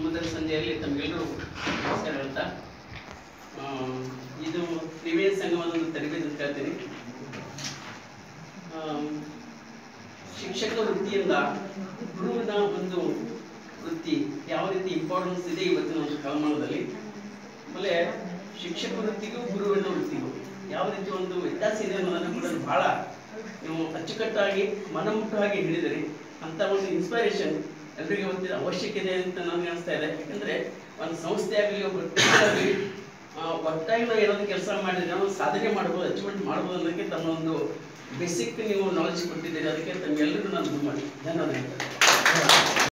ಸಮುದ್ರ ಸಂಜೆಯಲ್ಲಿ ತಮಗೆಲ್ಲರೂ ನಮಸ್ಕಾರ ಹೇಳ್ತಾ ಆ, ಇದು ತ್ರಿವೇದ ಸಂಗಮದ ಒಂದು ತರಬೇತಿ ಅಂತ ಹೇಳ್ತೀನಿ ಆ, ಶಿಕ್ಷಕ ವೃತ್ತಿಯಿಂದ ಗುರುವಿನ ಒಂದು ವೃತ್ತಿ ಯಾವ ರೀತಿ ಇಂಪಾರ್ಟೆನ್ಸ್ ಇದೆ ಇವತ್ತಿನ ಒಂದು ಕಾಲಮಾನದಲ್ಲಿ ಆಮೇಲೆ ಶಿಕ್ಷಕ ವೃತ್ತಿಗೂ ಗುರುವಿನ ವೃತ್ತಿಗೂ ಯಾವ ರೀತಿ ಒಂದು ವ್ಯತ್ಯಾಸ ಇದೆ ಅನ್ನೋದನ್ನು ಕೂಡ ಬಹಳ ನೀವು ಅಚ್ಚುಕಟ್ಟಾಗಿ ಮನಮುಟ್ಟವಾಗಿ ಹೇಳಿದಿರಿ ಅಂತ ಒಂದು ಇನ್ಸ್ಪಿರೇಷನ್ ಎಲ್ರಿಗೂ ಇವತ್ತಿನ ಅವಶ್ಯಕತೆ ಅಂತ ನನಗೆ ಅನಿಸ್ತಾ ಇದೆ ಯಾಕಂದ್ರೆ ಒಂದು ಸಂಸ್ಥೆ ಆಗಲಿ ಒಬ್ಬ ವ್ಯಕ್ತಿಯಾಗಲಿ ಆ, ಒಟ್ಟಾಗಿ ನಾವು ಏನಾದ್ರು ಕೆಲಸ ಮಾಡಿದ್ರೆ ನಾವು ಸಾಧನೆ ಮಾಡ್ಬೋದು ಅಚೀವ್ಮೆಂಟ್ ಮಾಡ್ಬೋದು ಅನ್ನೋದಕ್ಕೆ ತಮ್ಮ ಒಂದು ಬೇಸಿಕ್ ನೀವು ನಾಲೆಜ್ ಕೊಟ್ಟಿದ್ದೀರಿ ಅದಕ್ಕೆ ತಮ್ಮೆಲ್ಲರಿಗೂ ನಾನು ಇದು ಮಾಡಿ ಧನ್ಯವಾದ ಹೇಳ್ತೇನೆ